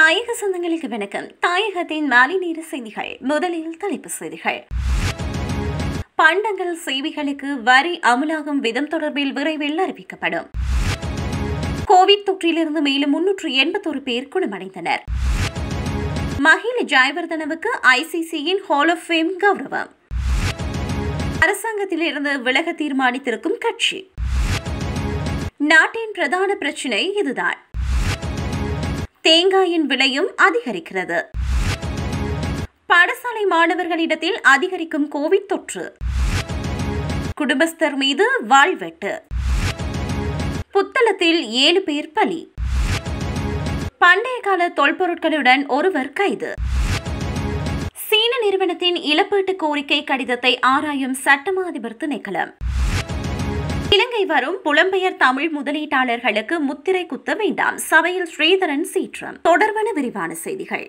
தாயக சொந்தங்களுக்கு வணக்கம் தாயகத்தின் மாலை நேர செய்திகள் முதலில் தலைப்புச் செய்திகள் பண்டங்கள் சேவைகளுக்கு வரி அமலாகும் விதம் தொடர்பில் விரைவில் அறிவிக்கப்படும் கோவிட் தொற்றிலிருந்து மேலும் முன்னூற்று எண்பத்தொரு பேர் குணமடைந்தனர் மஹில ஜெயவர்தனவுக்கு ஐசிசியின் ஹால் ஆஃப் ஃபேம் கௌரவம் அரசாங்கத்திலிருந்து விலக தீர்மானித்திருக்கும் கட்சி நாட்டின் பிரதான பிரச்சினை இதுதான் தேங்காயின் விலையும் அதிகரிக்கிறது பாடசாலை மாணவர்களிடத்தில் அதிகரிக்கும் கோவிட் தொற்று குடும்பஸ்தர் மீது வாழ்வெட்டு புத்தளத்தில் ஏழு பேர் பலி பண்டைய கால தொல்பொருட்களுடன் ஒருவர் கைது சீன நிறுவனத்தின் இழப்பீட்டு கோரிக்கை கடிதத்தை ஆராயும் சட்டமா அதிபர் திணைக்களம் இலங்கை வரும் புலம்பெயர் தமிழ் முதலீட்டாளர்களுக்கு முத்திரை குத்த வேண்டாம் சபையில் ஸ்ரீதரன் சீற்றம் தொடர்பான விரிவான செய்திகள்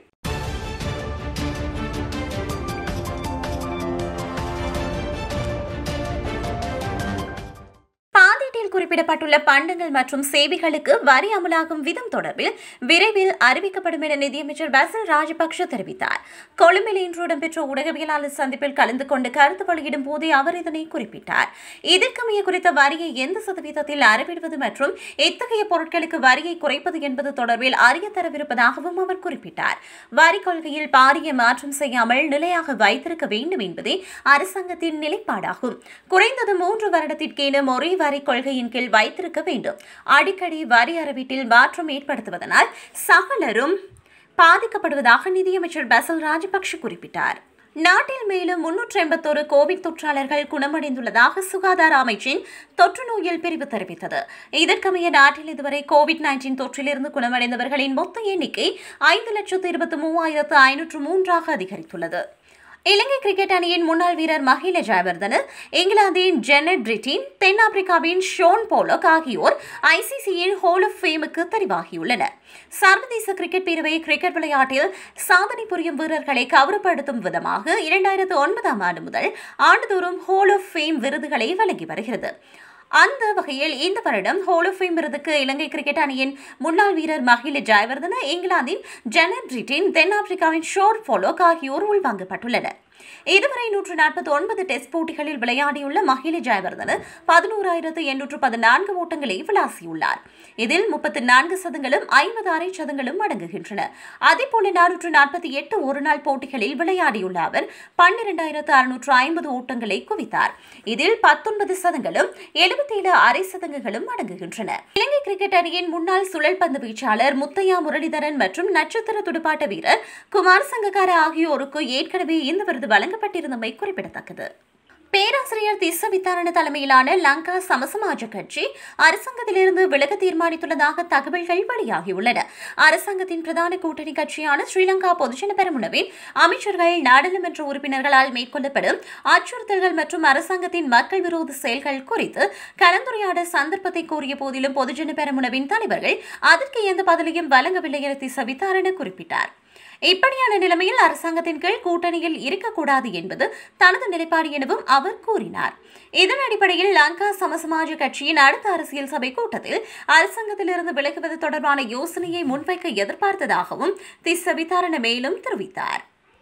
பாதீட்டில் குறிப்பிடப்பட்டுள்ள பண்டங்கள் மற்றும் சேவைகளுக்கு வரி அமலாகும் விதம் தொடர்பில் விரைவில் அறிவிக்கப்படும் என நிதியமைச்சர் பசில் ராஜபக்ஷ தெரிவித்தார் கொழும்பில் இன்று இடம்பெற்ற ஊடகவியலாளர் சந்திப்பில் கலந்து கொண்டு கருத்து வெளியிடும் போதே அவர் இதனை குறிப்பிட்டார் இதற்கமைய குறித்த வரியை எந்த சதவீதத்தில் அறவிடுவது மற்றும் எத்தகைய பொருட்களுக்கு வரியை குறைப்பது என்பது தொடர்பில் அறிய தரவிருப்பதாகவும் அவர் குறிப்பிட்டார் வரி கொள்கையில் பாரிய மாற்றம் செய்யாமல் நிலையாக வைத்திருக்க வேண்டும் என்பதே அரசாங்கத்தின் நிலைப்பாடாகும் குறைந்தது மூன்று வருடத்திற்கேன ஒரே வரி கொள்கையின் கீழ் வைத்திருக்க வேண்டும் அடிக்கடி வரி அறிவீட்டில் மாற்றம் ஏற்படுத்துவதனால் சகலரும் பாதிக்கப்படுவதாக நிதியமைச்சர் பசல் ராஜபக்ஷ குறிப்பிட்டார் நாட்டில் மேலும் முன்னூற்றி எண்பத்தோரு கோவிட் தொற்றாளர்கள் குணமடைந்துள்ளதாக சுகாதார அமைச்சின் தொற்று நோயல் பிரிவு தெரிவித்தது இதற்கமைய நாட்டில் இதுவரை கோவிட் நைன்டீன் தொற்றிலிருந்து குணமடைந்தவர்களின் மொத்த எண்ணிக்கை ஐந்து லட்சத்து இருபத்தி மூவாயிரத்து ஐநூற்று மூன்றாக அதிகரித்துள்ளது இலங்கை கிரிக்கெட் அணியின் முன்னாள் வீரர் மஹில ஜெயவர்தன இங்கிலாந்தின் ஜெனட் பிரிட்டின் தென்னாப்பிரிக்காவின் ஷோன் போலக் ஆகியோர் ஐசிசியின் ஹால் ஆஃப் ஃபேமுக்கு தெரிவாகியுள்ளனர் சர்வதேச கிரிக்கெட் பிரிவை கிரிக்கெட் விளையாட்டில் சாதனை புரியும் வீரர்களை கௌரவப்படுத்தும் விதமாக இரண்டாயிரத்து ஒன்பதாம் ஆண்டு முதல் ஆண்டுதோறும் ஹால் ஆஃப் ஃபேம் விருதுகளை வழங்கி வருகிறது அந்த வகையில் இந்த வருடம் ஹால் ஆஃப் ஃபேம் விருதுக்கு இலங்கை கிரிக்கெட் அணியின் முன்னாள் வீரர் மஹில ஜெயவர்தன இங்கிலாந்தின் ஜெனட் பிரிட்டின் தென்னாப்பிரிக்காவின் ஷோர் போலோக் ஆகியோர் உள்வாங்கப்பட்டுள்ளனர் இதுவரை நூற்று நாற்பத்தி ஒன்பது டெஸ்ட் போட்டிகளில் விளையாடியுள்ள மஹில ஜெயவர்தன பதினோராயிரத்து எண்ணூற்று பதினான்கு ஓட்டங்களை விளாசியுள்ளார் இதில் முப்பத்தி நான்கு சதங்களும் ஐம்பது அரை சதங்களும் அடங்குகின்றன அதேபோல நானூற்று நாற்பத்தி எட்டு ஒருநாள் போட்டிகளில் விளையாடியுள்ள அவர் பன்னிரண்டாயிரத்து அறுநூற்று ஐம்பது ஓட்டங்களை குவித்தார் இதில் பத்தொன்பது சதங்களும் எழுபத்தேழு அரை சதங்குகளும் அடங்குகின்றன இலங்கை கிரிக்கெட் அணியின் முன்னாள் சுழல் பந்து வீச்சாளர் முத்தையா முரளிதரன் மற்றும் நட்சத்திர துடுப்பாட்ட வீரர் குமார் சங்கக்கார ஆகியோருக்கு ஏற்கனவே இந்த விருது வழங்கப்பட்டிருந்தமை குறிப்பிடத்தக்கது பேராசிரியர் திஸ்ஸ வித்தாரண தலைமையிலான லங்கா சமசமாஜ கட்சி அரசாங்கத்திலிருந்து விலக தீர்மானித்துள்ளதாக தகவல்கள் வெளியாகியுள்ளன அரசாங்கத்தின் பிரதான கூட்டணி கட்சியான ஸ்ரீலங்கா பொதுஜன பெரமுனவின் அமைச்சர்கள் நாடாளுமன்ற உறுப்பினர்களால் மேற்கொள்ளப்படும் அச்சுறுத்தல்கள் மற்றும் அரசாங்கத்தின் மக்கள் விரோத செயல்கள் குறித்து கலந்துரையாட சந்தர்ப்பத்தை கோரிய போதிலும் பொதுஜன பெரமுனவின் தலைவர்கள் அதற்கு எந்த பதிலையும் வழங்கவில்லை என திஸ்ஸ வித்தாரண குறிப்பிட்டார் இப்படியான நிலைமையில் அரசாங்கத்தின் கீழ் கூட்டணியில் இருக்கக்கூடாது என்பது தனது நிலைப்பாடு எனவும் அவர் கூறினார் இதன் அடிப்படையில் லங்கா சமசமாஜ கட்சியின் அடுத்த அரசியல் சபை கூட்டத்தில் அரசாங்கத்திலிருந்து விலகுவது தொடர்பான யோசனையை முன்வைக்க எதிர்பார்த்ததாகவும் திஸ்ஸ வித்தாரண மேலும் தெரிவித்தார்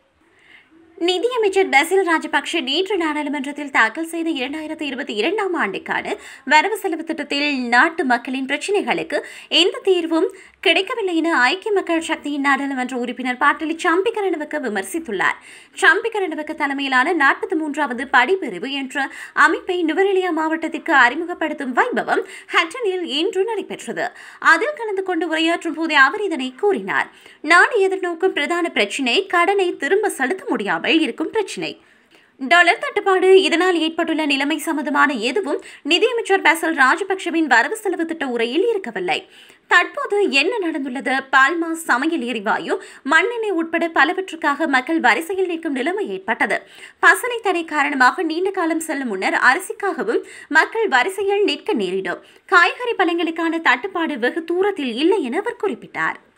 நிதியமைச்சர் பசில் ராஜபக்ஷ நேற்று நாடாளுமன்றத்தில் தாக்கல் செய்த இரண்டாயிரத்தி இருபத்தி இரண்டாம் ஆண்டுக்கான வரவு செலவு திட்டத்தில் நாட்டு மக்களின் பிரச்சினைகளுக்கு எந்த தீர்வும் கிடைக்கவில்லை என ஐக்கிய மக்கள் சக்தியின் நாடாளுமன்ற உறுப்பினர் பாட்டலி சம்பிகரணவுக்கு விமர்சித்துள்ளார் சம்பிகரணவுக்கு தலைமையிலான நாற்பத்தி மூன்றாவது படிப்பிரிவு என்ற அமைப்பை நுவரெலியா மாவட்டத்திற்கு அறிமுகப்படுத்தும் வைபவம் ஹட்டனில் இன்று நடைபெற்றது அதில் கலந்து கொண்டு உரையாற்றும் போதே அவர் இதனை கூறினார் நாடு எதிர்நோக்கும் பிரதான பிரச்சினை கடனை திரும்ப செலுத்த முடியாமல் இருக்கும் பிரச்சினை டாலர் தட்டுப்பாடு இதனால் ஏற்பட்டுள்ள நிலைமை சம்பந்தமான எதுவும் நிதியமைச்சர் பசல் ராஜபக்சவின் வரவு செலவு திட்ட உரையில் இருக்கவில்லை தற்போது என்ன நடந்துள்ளது பால்மா சமையல் எரிவாயு மண்ணெண்ணெய் உட்பட பலவற்றுக்காக மக்கள் வரிசையில் நிற்கும் நிலைமை ஏற்பட்டது பசலை தடை காரணமாக நீண்ட காலம் செல்லும் முன்னர் அரிசிக்காகவும் மக்கள் வரிசையில் நிற்க நேரிடும் காய்கறி பழங்களுக்கான தட்டுப்பாடு வெகு தூரத்தில் இல்லை என அவர் குறிப்பிட்டார்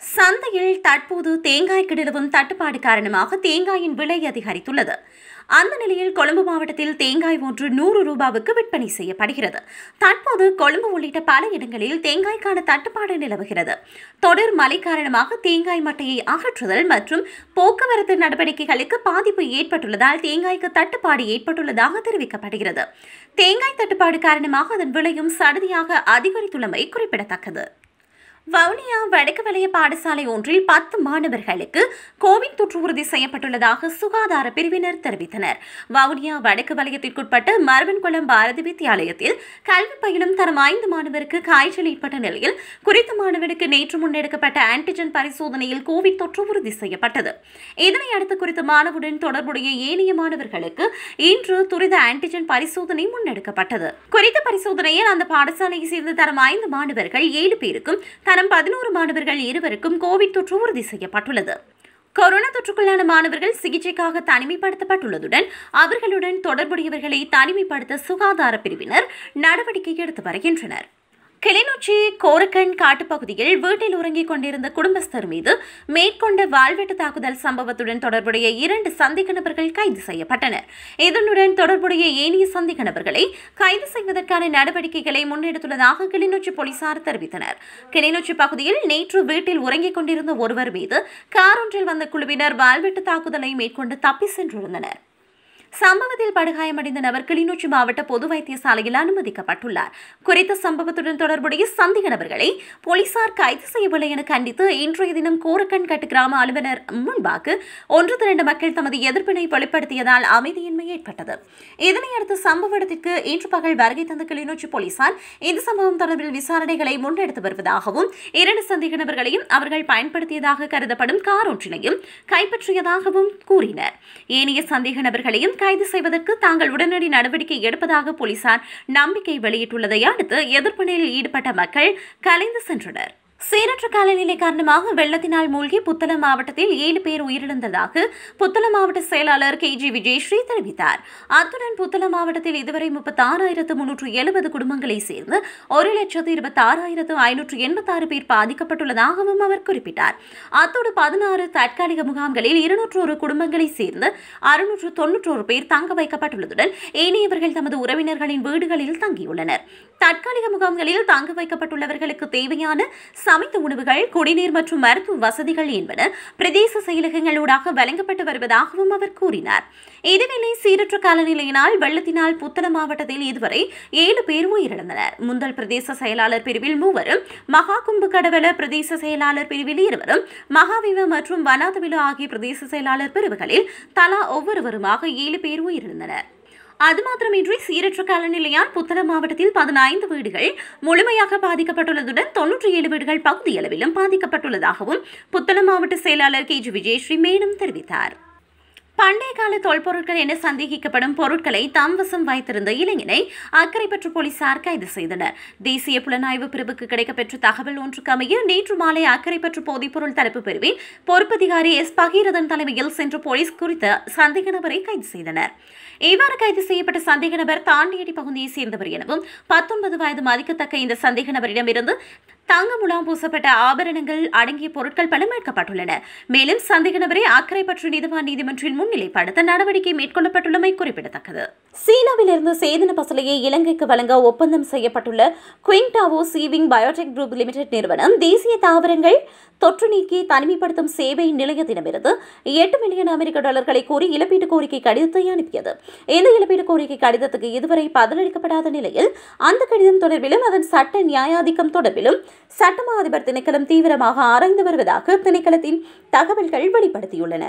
சந்தையில் தற்போது தேங்காய்க்கு நிலவும் தட்டுப்பாடு காரணமாக தேங்காயின் விலை அதிகரித்துள்ளது அந்த நிலையில் கொழும்பு மாவட்டத்தில் தேங்காய் ஒன்று நூறு ரூபாவுக்கு விற்பனை செய்யப்படுகிறது தற்போது கொழும்பு உள்ளிட்ட பல இடங்களில் தேங்காய்க்கான தட்டுப்பாடு நிலவுகிறது தொடர் மழை காரணமாக தேங்காய் மட்டையை அகற்றுதல் மற்றும் போக்குவரத்து நடவடிக்கைகளுக்கு பாதிப்பு ஏற்பட்டுள்ளதால் தேங்காய்க்கு தட்டுப்பாடு ஏற்பட்டுள்ளதாக தெரிவிக்கப்படுகிறது தேங்காய் தட்டுப்பாடு காரணமாக அதன் விலையும் சடுதியாக அதிகரித்துள்ளமை குறிப்பிடத்தக்கது வவுனியா வடக்கு வலய பாடசாலை ஒன்றில் பத்து மாணவர்களுக்கு கோவிட் தொற்று உறுதி செய்யப்பட்டுள்ளதாக சுகாதார பிரிவினர் தெரிவித்தனர் வவுனியா வடக்கு வலயத்திற்குட்பட்ட மரவன்குளம் பாரதி வித்தியாலயத்தில் கல்வி பயிலும் தரம் ஐந்து மாணவருக்கு காய்ச்சல் ஏற்பட்ட நிலையில் குறித்த மாணவருக்கு நேற்று முன்னெடுக்கப்பட்ட ஆன்டிஜென் பரிசோதனையில் கோவிட் தொற்று உறுதி செய்யப்பட்டது இதனை அடுத்து குறித்த மாணவருடன் தொடர்புடைய ஏனைய மாணவர்களுக்கு இன்று துரித ஆன்டிஜென் பரிசோதனை முன்னெடுக்கப்பட்டது குறித்த பரிசோதனையில் அந்த பாடசாலையை சேர்ந்த தரம் ஐந்து மாணவர்கள் ஏழு பேருக்கும் தரம் பதினோரு மாணவர்கள் இருவருக்கும் கோவிட் தொற்று உறுதி செய்யப்பட்டுள்ளது கொரோனா தொற்றுக்குள்ளான மாணவர்கள் சிகிச்சைக்காக தனிமைப்படுத்தப்பட்டுள்ளதுடன் அவர்களுடன் தொடர்புடையவர்களை தனிமைப்படுத்த சுகாதார பிரிவினர் நடவடிக்கை எடுத்து வருகின்றனர் கிளிநொச்சி கோரக்கன் காட்டுப்பகுதியில் வீட்டில் உறங்கிக் கொண்டிருந்த குடும்பஸ்தர் மீது மேற்கொண்ட வாழ்வெட்டு தாக்குதல் சம்பவத்துடன் தொடர்புடைய இரண்டு சந்தேக நபர்கள் கைது செய்யப்பட்டனர் இதனுடன் தொடர்புடைய ஏனைய சந்தேக நபர்களை கைது செய்வதற்கான நடவடிக்கைகளை முன்னெடுத்துள்ளதாக கிளிநொச்சி போலீசார் தெரிவித்தனர் கிளிநொச்சி பகுதியில் நேற்று வீட்டில் உறங்கிக் கொண்டிருந்த ஒருவர் மீது காரொன்றில் வந்த குழுவினர் வாழ்வெட்டு தாக்குதலை மேற்கொண்டு தப்பி சென்றிருந்தனர் சம்பவத்தில் படுகாயமடைந்த நபர் கிளிநொச்சி மாவட்ட பொது வைத்தியசாலையில் அனுமதிக்கப்பட்டுள்ளார் குறித்த சம்பவத்துடன் தொடர்புடைய சந்தேக நபர்களை போலீசார் கைது செய்யவில்லை என கண்டித்து இன்றைய தினம் கோரக்கன் கட்டு கிராம அலுவலர் முன்பாக ஒன்று திரண்ட மக்கள் தமது எதிர்ப்பினை வெளிப்படுத்தியதால் அமைதியின்மை ஏற்பட்டது இதனையடுத்து சம்பவ இடத்திற்கு இன்று பகல் வருகை தந்த கிளிநொச்சி போலீசார் இந்த சம்பவம் தொடர்பில் விசாரணைகளை முன்னெடுத்து வருவதாகவும் இரண்டு சந்தேக நபர்களையும் அவர்கள் பயன்படுத்தியதாக கருதப்படும் கார் ஒன்றினையும் கைப்பற்றியதாகவும் கூறினர் ஏனைய சந்தேக நபர்களையும் கைது செய்வதற்கு தாங்கள் உடனடி நடவடிக்கை எடுப்பதாக போலீசார் நம்பிக்கை வெளியிட்டுள்ளதை அடுத்து எதிர்ப்பினில் ஈடுபட்ட மக்கள் கலைந்து சென்றனர் சீரற்ற காலநிலை காரணமாக வெள்ளத்தினால் மூழ்கி புத்தளம் மாவட்டத்தில் ஏழு பேர் உயிரிழந்ததாக புத்தளம் மாவட்ட செயலாளர் கே ஜி விஜயஸ்ரீ தெரிவித்தார் அத்துடன் புத்தளம் மாவட்டத்தில் இதுவரை முப்பத்தாறாயிரத்து முன்னூற்று எழுபது குடும்பங்களை சேர்ந்து ஒரு லட்சத்து இருபத்தாறாயிரத்து ஐநூற்று எண்பத்தாறு பேர் பாதிக்கப்பட்டுள்ளதாகவும் அவர் குறிப்பிட்டார் அத்தோடு பதினாறு தற்காலிக முகாம்களில் இருநூற்றோரு குடும்பங்களை சேர்ந்து அறுநூற்று தொன்னூற்றோரு பேர் தங்க வைக்கப்பட்டுள்ளதுடன் ஏனையவர்கள் தமது உறவினர்களின் வீடுகளில் தங்கியுள்ளனர் தற்காலிக முகாம்களில் தங்க வைக்கப்பட்டுள்ளவர்களுக்கு தேவையான சமைத்த உணவுகள் குடிநீர் மற்றும் மருத்துவ வசதிகள் என்பன பிரதேச செயலகங்களூடாக வழங்கப்பட்டு வருவதாகவும் அவர் கூறினார் இதேவேளை சீரற்ற காலநிலையினால் வெள்ளத்தினால் புத்தளம் மாவட்டத்தில் இதுவரை ஏழு பேர் உயிரிழந்தனர் முந்தல் பிரதேச செயலாளர் பிரிவில் மூவரும் மகா கும்பு கடவல பிரதேச செயலாளர் பிரிவில் இருவரும் மகாவிவ மற்றும் வனாதவில ஆகிய பிரதேச செயலாளர் பிரிவுகளில் தலா ஒவ்வொருவருமாக ஏழு பேர் உயிரிழந்தனர் அது மாத்திரமின்றி சீரற்ற காலநிலையால் புத்தளம் மாவட்டத்தில் பதினைந்து வீடுகள் முழுமையாக பாதிக்கப்பட்டுள்ளதுடன் தொன்னூற்றி ஏழு வீடுகள் பகுதியளவிலும் பாதிக்கப்பட்டுள்ளதாகவும் புத்தளம் மாவட்ட செயலாளர் கே ஜி விஜயஸ்ரீ மேலும் தெரிவித்தார் பண்டைய கால தொல்பொருட்கள் என சந்தேகிக்கப்படும் பொருட்களை தம் வசம் வைத்திருந்த இளைஞனை அக்கரைப்பற்று போலீசார் கைது செய்தனர் தேசிய புலனாய்வு பிரிவுக்கு கிடைக்கப்பெற்ற தகவல் ஒன்றுக்கு அமைய நேற்று மாலை அக்கரைப்பற்று போதைப்பொருள் தடுப்பு பிரிவின் பொறுப்பதிகாரி எஸ் பகீரதன் தலைமையில் சென்ற போலீஸ் குறித்த சந்தேக நபரை கைது செய்தனர் இவ்வாறு கைது செய்யப்பட்ட சந்தேக நபர் தாண்டியடி பகுதியைச் சேர்ந்தவர் எனவும் பத்தொன்பது வயது மதிக்கத்தக்க இந்த சந்தேக நபரிடமிருந்து தங்க முலாம் பூசப்பட்ட ஆபரணங்கள் அடங்கிய பொருட்கள் பல மீட்கப்பட்டுள்ளன மேலும் சந்தேக நபரை அக்கரைப்பற்று நீதிவான் நீதிமன்றில் முன்னிலைப்படுத்த நடவடிக்கை மேற்கொள்ளப்பட்டுள்ளமை குறிப்பிடத்தக்கது சீனாவிலிருந்து சேதன பசலையை இலங்கைக்கு வழங்க ஒப்பந்தம் செய்யப்பட்டுள்ள Qingdao Seawin biotech group limited நிறுவனம் தேசிய தாவரங்கள் தொற்று நீக்கி தனிமைப்படுத்தும் சேவை நிலையத்திடமிருந்து எட்டு மில்லியன் அமெரிக்க டாலர்களை கோரி இழப்பீட்டு கோரிக்கை கடிதத்தை அனுப்பியது இந்த இழப்பீட்டு கோரிக்கை கடிதத்துக்கு இதுவரை பதிலளிக்கப்படாத நிலையில் அந்த கடிதம் தொடர்பிலும் அதன் சட்ட நியாயாதிக்கம் தொடர்பிலும் சட்டமா அதிபர் திணைக்களம் தீவிரமாக ஆராய்ந்து வருவதாக திணைக்களத்தின் தகவல்கள் வெளிப்படுத்தியுள்ளன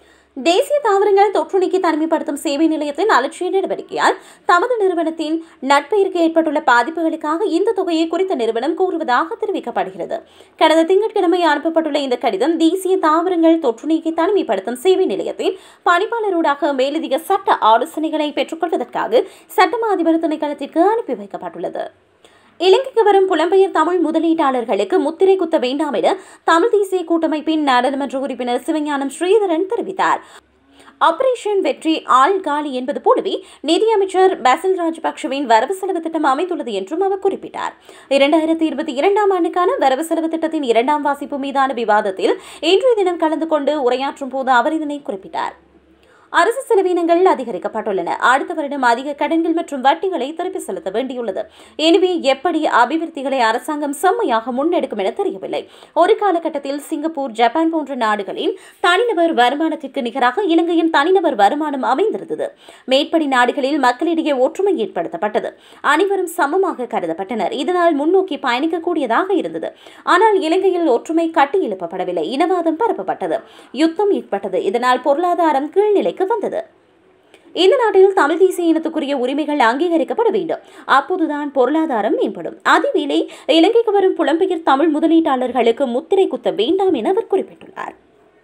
தேசிய தாவரங்கள் தொற்று நீக்கி தனிமைப்படுத்தும் சேவை நிலையத்தின் அலட்சிய நடவடிக்கையால் தமது நிறுவனத்தின் நட்பெயருக்கு ஏற்பட்டுள்ள பாதிப்புகளுக்காக இந்த தொகையை குறித்த நிறுவனம் கோருவதாக தெரிவிக்கப்படுகிறது கடந்த திங்கட்கிழமை அனுப்பப்பட்டுள்ள இந்த கடிதம் தேசிய தாவரங்கள் தொற்று நீக்கி தனிமைப்படுத்தும் சேவை நிலையத்தின் பணிப்பாளரோடாக மேலதிக சட்ட ஆலோசனைகளை பெற்றுக்கொள்வதற்காக சட்டமா அதிபர் திணைக்களத்திற்கு அனுப்பி வைக்கப்பட்டுள்ளது இலங்கைக்கு வரும் புலம்பெயர் தமிழ் முதலீட்டாளர்களுக்கு முத்திரை குத்த வேண்டாம் என தமிழ் தேசிய கூட்டமைப்பின் நாடாளுமன்ற உறுப்பினர் சிவஞானம் ஸ்ரீதரன் தெரிவித்தார் ஆபரேஷன் வெற்றி ஆள் காலி என்பது போலவே நிதியமைச்சர் பாசில் ராஜபக்சவின் வரவு செலவு திட்டம் அமைந்துள்ளது என்றும் அவர் குறிப்பிட்டார் இரண்டாயிரத்தி இருபத்தி இரண்டாம் ஆண்டுக்கான வரவு செலவு திட்டத்தின் இரண்டாம் வாசிப்பு மீதான விவாதத்தில் இன்றைய தினம் கலந்து கொண்டு உரையாற்றும் போது அவர் இதனை குறிப்பிட்டார் அரசு செலவினங்கள் அதிகரிக்கப்பட்டுள்ளன அடுத்த வருடம் அதிக கடன்கள் மற்றும் வட்டிகளை திருப்பி செலுத்த வேண்டியுள்ளது எனவே எப்படி அபிவிருத்திகளை அரசாங்கம் செம்மையாக முன்னெடுக்கும் என தெரியவில்லை ஒரு காலகட்டத்தில் சிங்கப்பூர் ஜப்பான் போன்ற நாடுகளின் தனிநபர் வருமானத்திற்கு நிகராக இலங்கையின் தனிநபர் வருமானம் அமைந்திருந்தது மேற்படி நாடுகளில் மக்களிடையே ஒற்றுமை ஏற்படுத்தப்பட்டது அனைவரும் சமமாக கருதப்பட்டனர் இதனால் முன்னோக்கி பயணிக்கக்கூடியதாக இருந்தது ஆனால் இலங்கையில் ஒற்றுமை கட்டி எழுப்பப்படவில்லை இனவாதம் பரப்பப்பட்டது யுத்தம் ஏற்பட்டது இதனால் பொருளாதாரம் கீழ்நிலைக்கு வந்தது இந்த நாட்டில் தமிழ் தேசிய இனத்துக்குரிய உரிமைகள் அங்கீகரிக்கப்பட வேண்டும் அப்போதுதான் பொருளாதாரம் மேம்படும் அதேவேளை இலங்கைக்கு வரும் புலம்பெயர் தமிழ் முதலீட்டாளர்களுக்கு முத்திரை குத்த வேண்டாம் என அவர் குறிப்பிட்டுள்ளார்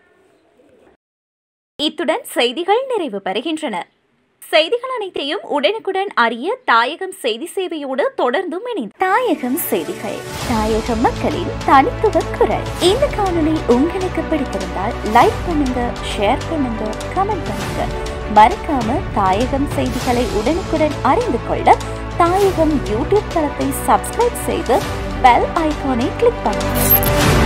இத்துடன் செய்திகள் நிறைவு பெறுகின்றன செய்திகள் அனைத்தையும் உடனுக்குடன் அறிய தாயகம் செய்தி சேவையோடு தொடர்ந்தும் இணைந்து தாயகம் செய்திகள் தாயக மக்களின் தனித்துவ குரல் இந்த காணொளி உங்களுக்கு பிடித்திருந்தால் லைக் பண்ணுங்க ஷேர் பண்ணுங்க கமெண்ட் பண்ணுங்க மறக்காம தாயகம் செய்திகளை உடனுக்குடன் அறிந்து கொள்ள தாயகம் யூடியூப் தளத்தை சப்ஸ்கிரைப் செய்து பெல் ஐகானை கிளிக் பண்ணுங்க